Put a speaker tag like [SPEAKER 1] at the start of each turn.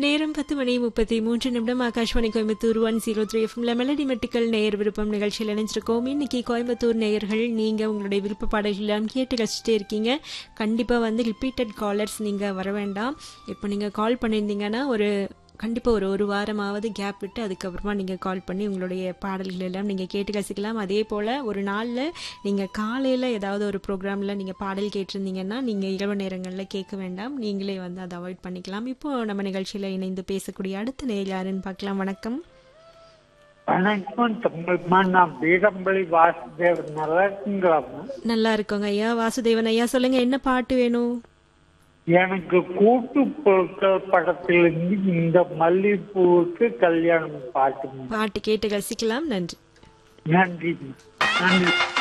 [SPEAKER 1] நேரம் பத்து மணி முப்பத்தி மூன்று நிமிடம் Akashvani Coimbatore one zero three எஃப்எம்ல மெலடி மெட்டிக்கல் நேயர் விருப்பம் நிகழ்ச்சியில் இணைஞ்சிருக்கோம் இன்னைக்கு கோயம்புத்தூர் நேயர்கள் நீங்க உங்களுடைய விருப்ப பாடல்கள்லாம் கேட்டு ரசிச்சுட்டே இருக்கீங்க கண்டிப்பா வந்து ரிப்பீட்டட் காலர்ஸ் நீங்க வர வேண்டாம் இப்போ நீங்க கால் பண்ணியிருந்தீங்கன்னா ஒரு கண்டிப்பாக ஒரு ஒரு வாரமாவது கேப் விட்டு அதுக்கப்புறமா நீங்கள் கால் பண்ணி உங்களுடைய பாடல்கள் எல்லாம் நீங்கள் கேட்டு ரசிக்கலாம் அதே போல் ஒரு நாளில் நீங்கள் காலையில் ஏதாவது ஒரு ப்ரோக்ராமில் நீங்கள் பாடல் கேட்டிருந்தீங்கன்னா நீங்கள் இரவு நேரங்களில் கேட்க வேண்டாம் நீங்களே வந்து அதை அவாய்ட் பண்ணிக்கலாம் இப்போ நம்ம நிகழ்ச்சியில் இணைந்து பேசக்கூடிய அடுத்த நேர் யாருன்னு பார்க்கலாம் வணக்கம்
[SPEAKER 2] வணக்கம் தமிழ்மா நான் பீடம்பள்ளி வாசுதேவன் நல்லா இருக்குங்களாம்மா
[SPEAKER 1] நல்லா இருக்கோங்க ஐயா வாசுதேவன் ஐயா சொல்லுங்க என்ன பாட்டு வேணும்
[SPEAKER 2] எனக்கு கூட்டு பொருட்கள் படத்திலிருந்து இந்த மல்லிகைப்பூவுக்கு கல்யாணம் பாட்டுங்க
[SPEAKER 1] பாட்டு கேட்டு ரசிக்கலாம் நன்றி
[SPEAKER 2] நன்றி நன்றி